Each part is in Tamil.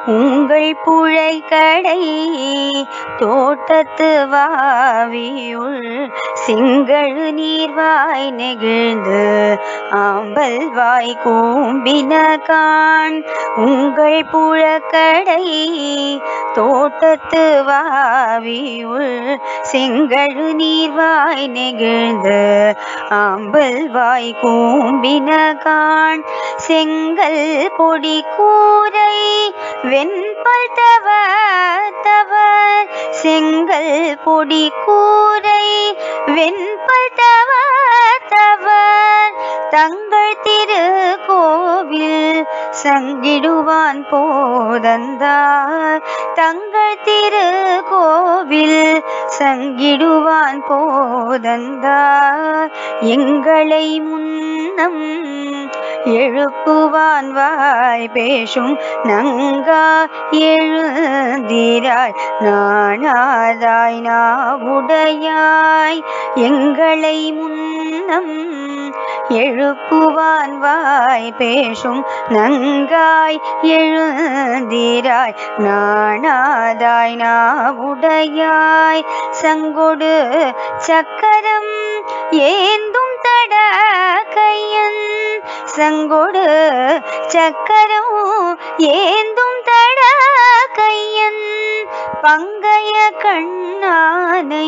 உங்கள் புழைக்கடை தோட்டத்து வாவியுள் சிங்களு நீர்வாய் நெகிழ்ந்து ஆம்பல் வாய் கூம்பின கான் உங்கள் புழக்கடை தோட்டத்து வாவியுள் செங்கழு நீர்வாய் நெகிழ்ந்து ஆம்பல் வாய் கூம்பின கான் செங்கல் பொடி கூரை வெண்பல் தவ தவர் செங்கல் பொடி கூரை வெண்பல் தவ தவர் தங்கள் திரு கோவில் சங்கிடுவான் போதந்தார் தங்கள் திரு கோவில் சங்கிடுவான் போதந்தார் எங்களை முன்னம் எழுப்புவான் வாய் பேசும் நங்கா எழுந்திராய் நாணாதாய் நாவுடையாய் எங்களை முன்னம் எழுப்புவான் வாய் பேசும் நங்காய் எழுந்திராய் நாணாதாய் நாவுடையாய் சங்கொடு சக்கரம் ஏந்தும் தட கையன் சங்கொடு சக்கரம் ஏந்தும் தட கையன் பங்கைய கண்ணானை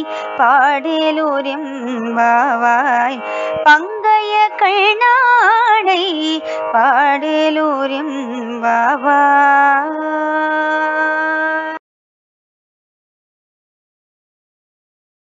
பாடலூரிம்பாவாய் பங்கைய கண்ணானை பாடலூரிம்பாவாய்